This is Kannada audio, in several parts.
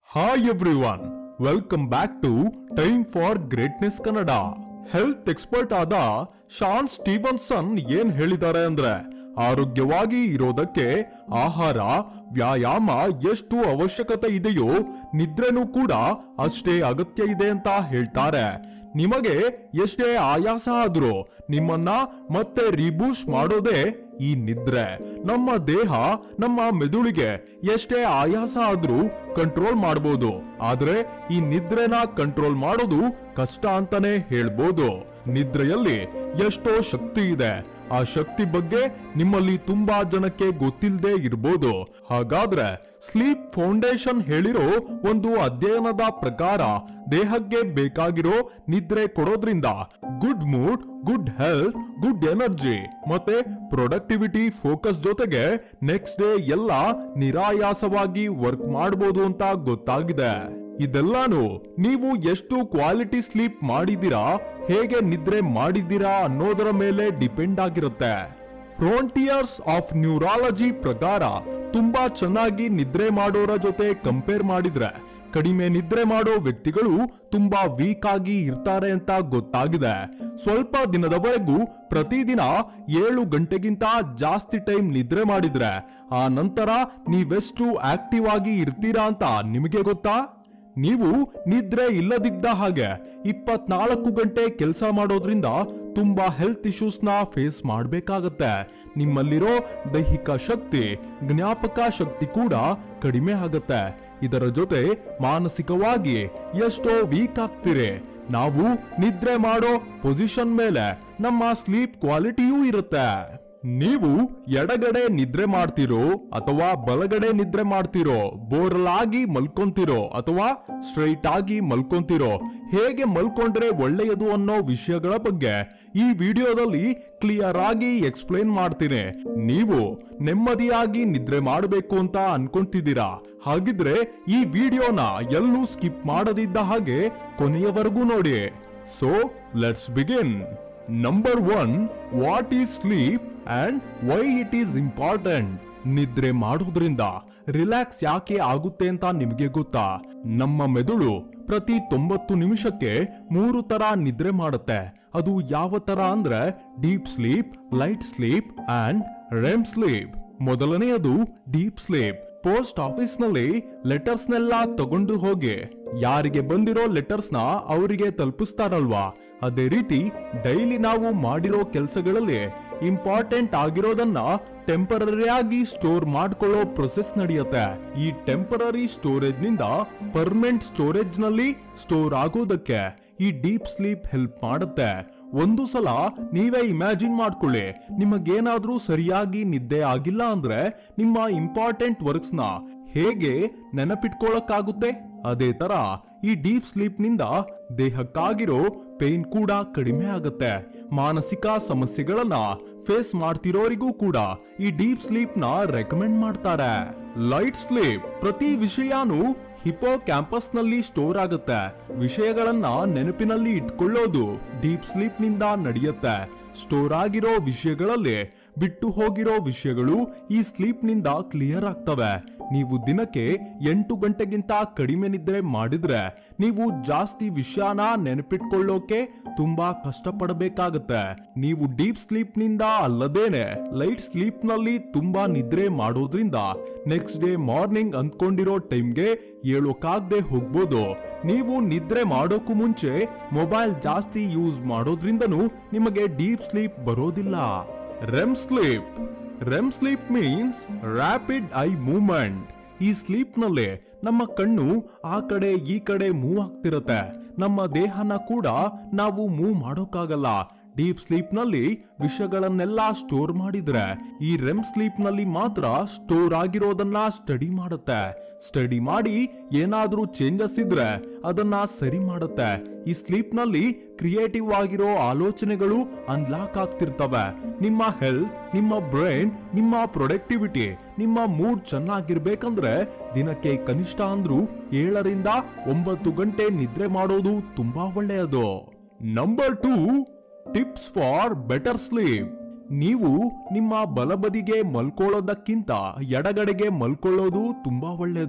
hi everyone welcome back to time for greatness Kannada health expert ಆದ ಶಾನ್ ಸ್ಟೀವನ್ಸನ್ ಏನ್ ಹೇಳಿದ್ದಾರೆ ಅಂದ್ರೆ ಆರೋಗ್ಯವಾಗಿ ಇರೋದಕ್ಕೆ ಆಹಾರ ವ್ಯಾಯಾಮ ಎಷ್ಟು ಅವಶ್ಯಕತೆ ಇದೆಯೋ ನಿದ್ರೆನೂ ಕೂಡ ಅಷ್ಟೇ ಅಗತ್ಯ ಇದೆ ಅಂತ ಹೇಳ್ತಾರೆ ನಿಮಗೆ ಎಷ್ಟೇ ಆಯಾಸ ಆದ್ರೂ ನಿಮ್ಮನ್ನ ಮತ್ತೆ ರೀಬೂಸ್ಟ್ ಮಾಡೋದೇ ಈ ನಿದ್ರೆ ನಮ್ಮ ದೇಹ ನಮ್ಮ ಮೆದುಳಿಗೆ ಎಷ್ಟೇ ಆಯಾಸ ಆದ್ರೂ ಕಂಟ್ರೋಲ್ ಮಾಡಬಹುದು ಆದ್ರೆ ಈ ನಿದ್ರೆನ ಕಂಟ್ರೋಲ್ ಮಾಡೋದು ಕಷ್ಟ ಅಂತಾನೆ ಹೇಳ್ಬೋದು ನಿದ್ರೆಯಲ್ಲಿ ಎಷ್ಟೋ ಶಕ್ತಿ ಇದೆ ಆ ಶಕ್ತಿ ಬಗ್ಗೆ ನಿಮ್ಮಲ್ಲಿ ತುಂಬಾ ಜನಕ್ಕೆ ಗೊತ್ತಿಲ್ಲದೆ ಇರ್ಬೋದು ಹಾಗಾದ್ರೆ ಸ್ಲೀಪ್ ಫೌಂಡೇಶನ್ ಹೇಳಿರೋ ಒಂದು ಅಧ್ಯಯನದ ಪ್ರಕಾರ ದೇಹಕ್ಕೆ ಬೇಕಾಗಿರೋ ನಿದ್ರೆ ಕೊಡೋದ್ರಿಂದ good mood good health good energy ಮತ್ತೆ ಪ್ರೊಡಕ್ಟಿವಿಟಿ ಫೋಕಸ್ ಜೊತೆಗೆ ನೆಕ್ಸ್ಟ್ ಡೇ ಎಲ್ಲ ನಿರಾಯಾಸವಾಗಿ ವರ್ಕ್ ಮಾಡಬಹುದು ಅಂತ ಗೊತ್ತಾಗಿದೆ ಇದೆಲ್ಲಾನು ನೀವು ಎಷ್ಟು ಕ್ವಾಲಿಟಿ ಸ್ಲೀಪ್ ಮಾಡಿದ್ದೀರಾ ಹೇಗೆ ನಿದ್ರೆ ಮಾಡಿದ್ದೀರಾ ಅನ್ನೋದರ ಮೇಲೆ ಡಿಪೆಂಡ್ ಆಗಿರುತ್ತೆ ಫ್ರೋಂಟಿಯರ್ಸ್ ಆಫ್ ನ್ಯೂರಾಲಜಿ ಪ್ರಕಾರ ತುಂಬಾ ಚೆನ್ನಾಗಿ ನಿದ್ರೆ ಮಾಡೋರ ಜೊತೆ ಕಂಪೇರ್ ಮಾಡಿದ್ರೆ ಕಡಿಮೆ ನಿದ್ರೆ ಮಾಡೋ ವ್ಯಕ್ತಿಗಳು ತುಂಬಾ ವೀಕ್ ಆಗಿ ಇರ್ತಾರೆ ಅಂತ ಗೊತ್ತಾಗಿದೆ ಸ್ವಲ್ಪ ದಿನದವರೆಗೂ ಪ್ರತಿದಿನ ಏಳು ಗಂಟೆಗಿಂತ ಜಾಸ್ತಿ ಟೈಮ್ ನಿದ್ರೆ ಮಾಡಿದ್ರೆ ಆ ನಂತರ ನೀವೆಷ್ಟು ಆಕ್ಟಿವ್ ಆಗಿ ಇರ್ತೀರಾ ಅಂತ ನಿಮಗೆ ಗೊತ್ತಾ ನೀವು ನಿದ್ರೆ ಇಲ್ಲದಿದ್ದ ಹಾಗೆ ಇಪ್ಪತ್ನಾಲ್ಕು ಗಂಟೆ ಕೆಲಸ ಮಾಡೋದ್ರಿಂದ ತುಂಬಾ ಹೆಲ್ತ್ ಇಶ್ಯೂಸ್ ನ ಫೇಸ್ ಮಾಡಬೇಕಾಗತ್ತೆ ನಿಮ್ಮಲ್ಲಿರೋ ದೈಹಿಕ ಶಕ್ತಿ ಜ್ಞಾಪಕ ಶಕ್ತಿ ಕೂಡ ಕಡಿಮೆ ಆಗತ್ತೆ ಇದರ ಜೊತೆ ಮಾನಸಿಕವಾಗಿ ಎಷ್ಟೋ ವೀಕ್ ಆಗ್ತೀರಿ ನಾವು ನಿದ್ರೆ ಮಾಡೋ ಪೊಸಿಷನ್ ಮೇಲೆ ನಮ್ಮ ಸ್ಲೀಪ್ ಕ್ವಾಲಿಟಿಯೂ ಇರುತ್ತೆ ನೀವು ಎಡಗಡೆ ನಿದ್ರೆ ಮಾಡ್ತಿರೋ ಅಥವಾ ಬಲಗಡೆ ನಿದ್ರೆ ಮಾಡ್ತಿರೋ ಬೋರಲ್ ಆಗಿ ಮಲ್ಕೊಂತಿರೋ ಅಥವಾ ಸ್ಟ್ರೈಟ್ ಆಗಿ ಮಲ್ಕೊಂತಿರೋ ಹೇಗೆ ಮಲ್ಕೊಂಡ್ರೆ ಒಳ್ಳೆಯದು ಅನ್ನೋ ವಿಷಯಗಳ ಬಗ್ಗೆ ಈ ವಿಡಿಯೋದಲ್ಲಿ ಕ್ಲಿಯರ್ ಆಗಿ ಎಕ್ಸ್ಪ್ಲೈನ್ ಮಾಡ್ತೀನಿ ನೀವು ನೆಮ್ಮದಿಯಾಗಿ ನಿದ್ರೆ ಮಾಡಬೇಕು ಅಂತ ಅನ್ಕೊಂತಿದ್ದೀರಾ ಹಾಗಿದ್ರೆ ಈ ವಿಡಿಯೋನ ಎಲ್ಲೂ ಸ್ಕಿಪ್ ಮಾಡದಿದ್ದ ಹಾಗೆ ಕೊನೆಯವರೆಗೂ ನೋಡಿ so let's begin number one what is sleep and why it is important ನಿದ್ರೆ ಮಾಡೋದ್ರಿಂದ ರಿಲ್ಯಾಕ್ಸ್ ಯಾಕೆ ಆಗುತ್ತೆ ಅಂತ ನಿಮಗೆ ಗೊತ್ತಾ ನಮ್ಮ ಮೆದುಳು ಪ್ರತಿ ತೊಂಬತ್ತು ನಿಮಿಷಕ್ಕೆ ಮೂರು ತರ ನಿದ್ರೆ ಮಾಡುತ್ತೆ ಅದು ಯಾವ ತರ ಅಂದ್ರೆ deep sleep light sleep and REM sleep ಮೊದಲನೆಯದು ಡೀಪ್ ಸ್ಲೀಪ್ ಪೋಸ್ಟ್ ಆಫೀಸ್ ನಲ್ಲಿ ಲೆಟರ್ಸ್ ನೆಲ್ಲ ತಗೊಂಡು ಹೋಗಿ ಯಾರಿಗೆ ಬಂದಿರೋ ಲೆಟರ್ಸ್ ನ ಅವರಿಗೆ ತಲುಪಿಸ್ತಾರಲ್ವಾ ಅದೇ ರೀತಿ ಡೈಲಿ ನಾವು ಮಾಡಿರೋ ಕೆಲಸಗಳಲ್ಲಿ ಇಂಪಾರ್ಟೆಂಟ್ ಆಗಿರೋದನ್ನ ಟೆಂಪರರಿ ಆಗಿ ಸ್ಟೋರ್ ಮಾಡ್ಕೊಳ್ಳೋ ಪ್ರೊಸೆಸ್ ನಡೆಯುತ್ತೆ ಈ ಟೆಂಪರರಿ ಸ್ಟೋರೇಜ್ ನಿಂದ ಪರ್ಮನೆಂಟ್ ಸ್ಟೋರೇಜ್ ನಲ್ಲಿ ಸ್ಟೋರ್ ಆಗೋದಕ್ಕೆ ಈ ಡೀಪ್ ಸ್ಲೀಪ್ ಹೆಲ್ಪ್ ಮಾಡುತ್ತೆ ಒಂದು ಸಲ ನೀವೇ ಇಮ್ಯಾಜಿನ್ ಮಾಡ್ಕೊಳ್ಳಿ ನಿಮಗೇನಾದ್ರೂ ಸರಿಯಾಗಿ ನಿದ್ದೆ ಆಗಿಲ್ಲ ಅಂದ್ರೆ ನಿಮ್ಮ ಇಂಪಾರ್ಟೆಂಟ್ ವರ್ಕ್ಸ್ ನ ಹೇಗೆ ನೆನಪಿಟ್ಕೊಳ್ಳಕ್ಕಾಗುತ್ತೆ ಅದೇ ತರ ಈ ಡೀಪ್ ಸ್ಲೀಪ್ ನಿಂದ ದೇಹಕ್ಕಾಗಿರೋ ಪೇನ್ ಕೂಡ ಕಡಿಮೆ ಆಗುತ್ತೆ ಮಾನಸಿಕ ಸಮಸ್ಯೆಗಳನ್ನ ಫೇಸ್ ಮಾಡ್ತಿರೋರಿಗೂ ಕೂಡ ಈ ಡೀಪ್ ಸ್ಲೀಪ್ ನ ರೆಕಮೆಂಡ್ ಮಾಡ್ತಾರೆ ಲೈಟ್ ಸ್ಲೀಪ್ ಪ್ರತಿ ವಿಷಯನೂ ಹಿಪೋ ಕ್ಯಾಂಪಸ್ ನಲ್ಲಿ ಸ್ಟೋರ್ ಆಗುತ್ತೆ ವಿಷಯಗಳನ್ನ ನೆನಪಿನಲ್ಲಿ ಇಟ್ಕೊಳ್ಳೋದು ಡೀಪ್ ಸ್ಲೀಪ್ ನಿಂದ ನಡೆಯುತ್ತೆ ಸ್ಟೋರ್ ಆಗಿರೋ ವಿಷಯಗಳಲ್ಲಿ ಬಿಟ್ಟು ಹೋಗಿರೋ ವಿಷಯಗಳು ಈ ಸ್ಲೀಪ್ ನಿಂದ ಕ್ಲಿಯರ್ ಆಗ್ತವೆ ನೀವು ದಿನಕ್ಕೆ ಎಂಟು ಗಂಟೆಗಿಂತ ಕಡಿಮೆ ನಿದ್ರೆ ಮಾಡಿದ್ರೆ ನೀವು ಜಾಸ್ತಿ ವಿಷಯನ ನೆನಪಿಟ್ಕೊಳ್ಳೋಕೆ ತುಂಬಾ ಕಷ್ಟಪಡಬೇಕಾಗತ್ತೆ ನೀವು ಡೀಪ್ ಸ್ಲೀಪ್ ನಿಂದ ಅಲ್ಲದೇನೆ ಲೈಟ್ ಸ್ಲೀಪ್ ನಲ್ಲಿ ತುಂಬಾ ನಿದ್ರೆ ಮಾಡೋದ್ರಿಂದ ನೆಕ್ಸ್ಟ್ ಡೇ ಮಾರ್ನಿಂಗ್ ಅಂದ್ಕೊಂಡಿರೋ ಟೈಮ್ಗೆ ಏಳೋಕಾಗ್ದೆ ಹೋಗ್ಬೋದು ನೀವು ನಿದ್ರೆ ಮಾಡೋಕು ಮುಂಚೆ ಮೊಬೈಲ್ ಜಾಸ್ತಿ ಯೂಸ್ ಮಾಡೋದ್ರಿಂದನೂ ನಿಮಗೆ ಡೀಪ್ ಸ್ಲೀಪ್ ಬರೋದಿಲ್ಲ REM sleep REM sleep means rapid eye movement ಈ ಸ್ಲೀಪ್ ನಲ್ಲಿ ನಮ್ಮ ಕಣ್ಣು ಆ ಕಡೆ ಈ ಕಡೆ ಮೂವ್ ಆಗ್ತಿರತ್ತೆ ನಮ್ಮ ದೇಹನ ಕೂಡ ನಾವು ಮೂವ್ ಮಾಡೋಕ್ಕಾಗಲ್ಲ ಡೀಪ್ ಸ್ಲೀಪ್ ನಲ್ಲಿ ವಿಷಯಗಳನ್ನೆಲ್ಲ ಸ್ಟೋರ್ ಮಾಡಿದ್ರೆ ಈ ರೆಮ್ ಸ್ಲೀಪ್ ನಲ್ಲಿ ಮಾತ್ರ ಸ್ಟೋರ್ ಆಗಿರೋದನ್ನ ಸ್ಟಡಿ ಮಾಡುತ್ತೆ ಸ್ಟಡಿ ಮಾಡಿ ಏನಾದ್ರೂ ಚೇಂಜಸ್ ಇದ್ರೆ ಅದನ್ನ ಸರಿ ಮಾಡುತ್ತೆ ಈ ಸ್ಲೀಪ್ ನಲ್ಲಿ ಕ್ರಿಯೇಟಿವ್ ಆಗಿರೋ ಆಲೋಚನೆಗಳು ಅನ್ಲಾಕ್ ಆಗ್ತಿರ್ತವೆ ನಿಮ್ಮ ಹೆಲ್ತ್ ನಿಮ್ಮ ಬ್ರೈನ್ ನಿಮ್ಮ ಪ್ರೊಡಕ್ಟಿವಿಟಿ ನಿಮ್ಮ ಮೂಡ್ ಚೆನ್ನಾಗಿರ್ಬೇಕಂದ್ರೆ ದಿನಕ್ಕೆ ಕನಿಷ್ಠ ಅಂದ್ರೂ ಏಳರಿಂದ ಒಂಬತ್ತು ಗಂಟೆ ನಿದ್ರೆ ಮಾಡೋದು ತುಂಬಾ ಒಳ್ಳೆಯದು number two tips for better sleep ನೀವು ನಿಮ್ಮ ಬಲಬದಿಗೆ ಮಲ್ಕೊಳ್ಳೋದಕ್ಕಿಂತ ಎಡಗಡೆಗೆ ಮಲ್ಕೊಳ್ಳೋದು ತುಂಬಾ ಒಳ್ಳೆಯದು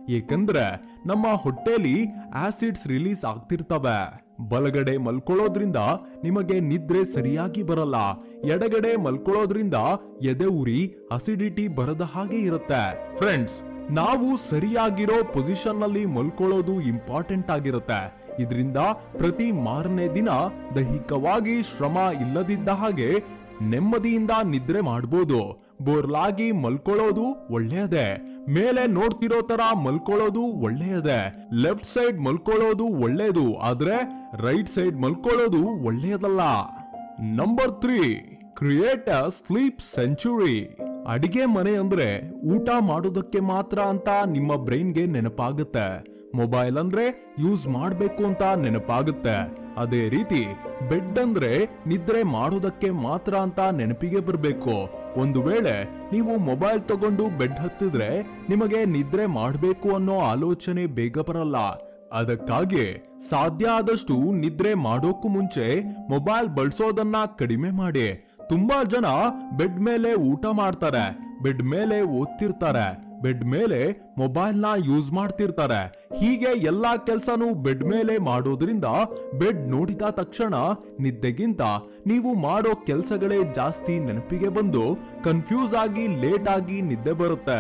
ಏಕೆಂದ್ರೆ ನಮ್ಮ ಹೊಟ್ಟೆಲಿ ಆಸಿಡ್ಸ್ ರಿಲೀಸ್ ಆಗ್ತಿರ್ತವೆ ಬಲಗಡೆ ಮಲ್ಕೊಳ್ಳೋದ್ರಿಂದ ನಿಮಗೆ ನಿದ್ರೆ ಸರಿಯಾಗಿ ಬರಲ್ಲ ಎಡಗಡೆ ಮಲ್ಕೊಳ್ಳೋದ್ರಿಂದ ಎದೆ ಉರಿ ಅಸಿಡಿಟಿ ಬರದ ಹಾಗೆ ಇರುತ್ತೆ ಫ್ರೆಂಡ್ಸ್ ನಾವು ಸರಿಯಾಗಿರೋ ಪೊಸಿಷನ್ ನಲ್ಲಿ ಮಲ್ಕೊಳ್ಳೋದು ಇಂಪಾರ್ಟೆಂಟ್ ಆಗಿರುತ್ತೆ ಇದರಿಂದ ಪ್ರತಿ ಮಾರನೇ ದಿನ ದೈಹಿಕವಾಗಿ ಶ್ರಮ ಇಲ್ಲದಿದ್ದ ಹಾಗೆ ನೆಮ್ಮದಿಯಿಂದ ನಿದ್ರೆ ಮಾಡ್ಬೋದು ಬೋರ್ಲಾಗಿ ಮಲ್ಕೊಳ್ಳೋದು ಒಳ್ಳೆಯದೇ ಮೇಲೆ ನೋಡ್ತಿರೋ ತರ ಮಲ್ಕೊಳ್ಳೋದು ಒಳ್ಳೆಯದೇ ಲೆಫ್ಟ್ ಸೈಡ್ ಮಲ್ಕೊಳ್ಳೋದು ಒಳ್ಳೆಯದು ಆದ್ರೆ ರೈಟ್ ಸೈಡ್ ಮಲ್ಕೊಳ್ಳೋದು ಒಳ್ಳೆಯದಲ್ಲ number three create a sleep sanctuary ಅಡಿಗೆ ಮನೆ ಅಂದ್ರೆ ಊಟ ಮಾಡೋದಕ್ಕೆ ಮಾತ್ರ ಅಂತ ನಿಮ್ಮ ಬ್ರೈನ್ಗೆ ನೆನಪಾಗುತ್ತೆ ಮೊಬೈಲ್ ಅಂದ್ರೆ ಯೂಸ್ ಮಾಡ್ಬೇಕು ಅಂತ ನೆನಪಾಗುತ್ತೆ ಅದೇ ರೀತಿ ಬೆಡ್ ಅಂದ್ರೆ ನಿದ್ರೆ ಮಾಡೋದಕ್ಕೆ ಮಾತ್ರ ಅಂತ ನೆನಪಿಗೆ ಬರ್ಬೇಕು ಒಂದು ವೇಳೆ ನೀವು ಮೊಬೈಲ್ ತಗೊಂಡು ಬೆಡ್ ಹತ್ತಿದ್ರೆ ನಿಮಗೆ ನಿದ್ರೆ ಮಾಡ್ಬೇಕು ಅನ್ನೋ ಆಲೋಚನೆ ಬೇಗ ಬರಲ್ಲ ಅದಕ್ಕಾಗಿ ಸಾಧ್ಯ ಆದಷ್ಟು ನಿದ್ರೆ ಮಾಡೋಕ್ಕೂ ಮುಂಚೆ ಮೊಬೈಲ್ ಬಳಸೋದನ್ನ ಕಡಿಮೆ ಮಾಡಿ ತುಂಬಾ ಜನ ಬೆಡ್ ಮೇಲೆ ಊಟ ಮಾಡ್ತಾರೆ ಬೆಡ್ ಮೇಲೆ ಓದ್ತಿರ್ತಾರೆ ಬೆಡ್ ಮೇಲೆ ಮೊಬೈಲ್ ನ ಯೂಸ್ ಮಾಡ್ತಿರ್ತಾರೆ ಹೀಗೆ ಎಲ್ಲಾ ಕೆಲ್ಸನೂ ಬೆಡ್ ಮೇಲೆ ಮಾಡೋದ್ರಿಂದ ಬೆಡ್ ನೋಡಿದ ತಕ್ಷಣ ನಿದ್ದೆಗಿಂತ ನೀವು ಮಾಡೋ ಕೆಲ್ಸಗಳೇ ಜಾಸ್ತಿ ನೆನಪಿಗೆ ಬಂದು ಕನ್ಫ್ಯೂಸ್ ಆಗಿ ಲೇಟ್ ಆಗಿ ನಿದ್ದೆ ಬರುತ್ತೆ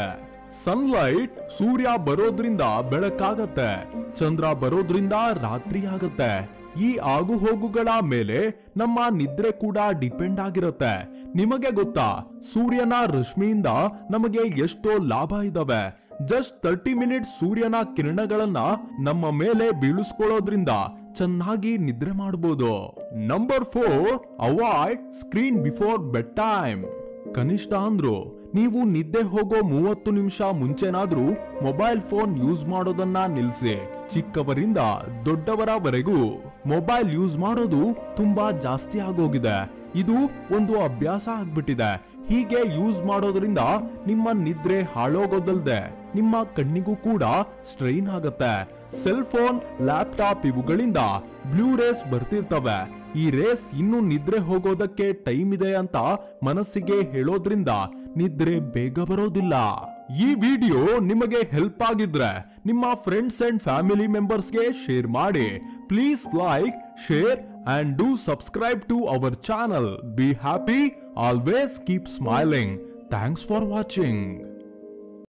ಸನ್ಲೈಟ್ ಸೂರ್ಯ ಬರೋದ್ರಿಂದ ಬೆಳಕಾಗತ್ತೆ ಚಂದ್ರ ಬರೋದ್ರಿಂದ ರಾತ್ರಿ ಆಗತ್ತೆ ಈ ಆಗು ಹೋಗುಗಳ ಮೇಲೆ ನಮ್ಮ ನಿದ್ರೆ ಕೂಡ ಡಿಪೆಂಡ್ ಆಗಿರುತ್ತೆ ನಿಮಗೆ ಗೊತ್ತಾ ಸೂರ್ಯನ ರಶ್ಮಿಯಿಂದ ನಮಗೆ ಎಷ್ಟೋ ಲಾಭ ಇದಾವೆ ಜಸ್ಟ್ ತರ್ಟಿ ಮಿನಿಟ್ಸ್ ಸೂರ್ಯನ ಕಿರಣಗಳನ್ನ ನಮ್ಮ ಮೇಲೆ ಬೀಳಿಸ್ಕೊಳ್ಳೋದ್ರಿಂದ ಚೆನ್ನಾಗಿ ನಿದ್ರೆ ಮಾಡಬಹುದು number four avoid screen before bed time ಕನಿಷ್ಠ ಅಂದ್ರು ನೀವು ನಿದ್ದೆ ಹೋಗೋ ಮೂವತ್ತು ನಿಮಿಷ ಮುಂಚೆನಾದ್ರೂ ಮೊಬೈಲ್ ಫೋನ್ ಯೂಸ್ ಮಾಡೋದನ್ನ ನಿಲ್ಸಿ ಚಿಕ್ಕವರಿಂದ ದೊಡ್ಡವರವರೆಗೂ ಮೊಬೈಲ್ ಯೂಸ್ ಮಾಡೋದು ತುಂಬಾ ಜಾಸ್ತಿ ಆಗೋಗಿದೆ ಇದು ಒಂದು ಅಭ್ಯಾಸ ಆಗ್ಬಿಟ್ಟಿದೆ ಹೀಗೆ ಯೂಸ್ ಮಾಡೋದ್ರಿಂದ ನಿಮ್ಮ ನಿದ್ರೆ ಹಾಳೋಗೋದಲ್ದೆ ನಿಮ್ಮ ಕಣ್ಣಿಗೂ ಕೂಡ ಸ್ಟ್ರೈನ್ ಆಗತ್ತೆ ಸೆಲ್ ಫೋನ್ ಲ್ಯಾಪ್ಟಾಪ್ ಇವುಗಳಿಂದ ಬ್ಲೂ ರೇಸ್ ಬರ್ತಿರ್ತವೆ ಈ ರೇಸ್ ಇನ್ನು ನಿದ್ರೆ ಹೋಗೋದಕ್ಕೆ ಟೈಮ್ ಇದೆ ಅಂತ ಮನಸ್ಸಿಗೆ ಹೇಳೋದ್ರಿಂದ ನಿದ್ರೆ ಬೇಗ ಬರೋದಿಲ್ಲ ಈ ವಿಡಿಯೋ ನಿಮಗೆ ಹೆಲ್ಪ್ ಆಗಿದ್ರೆ ನಿಮ್ಮ ಫ್ರೆಂಡ್ಸ್ ಅಂಡ್ ಫ್ಯಾಮಿಲಿ ಮೆಂಬರ್ಸ್ಗೆ ಶೇರ್ ಮಾಡಿ please like share and do subscribe to our channel be happy always keep smiling thanks for watching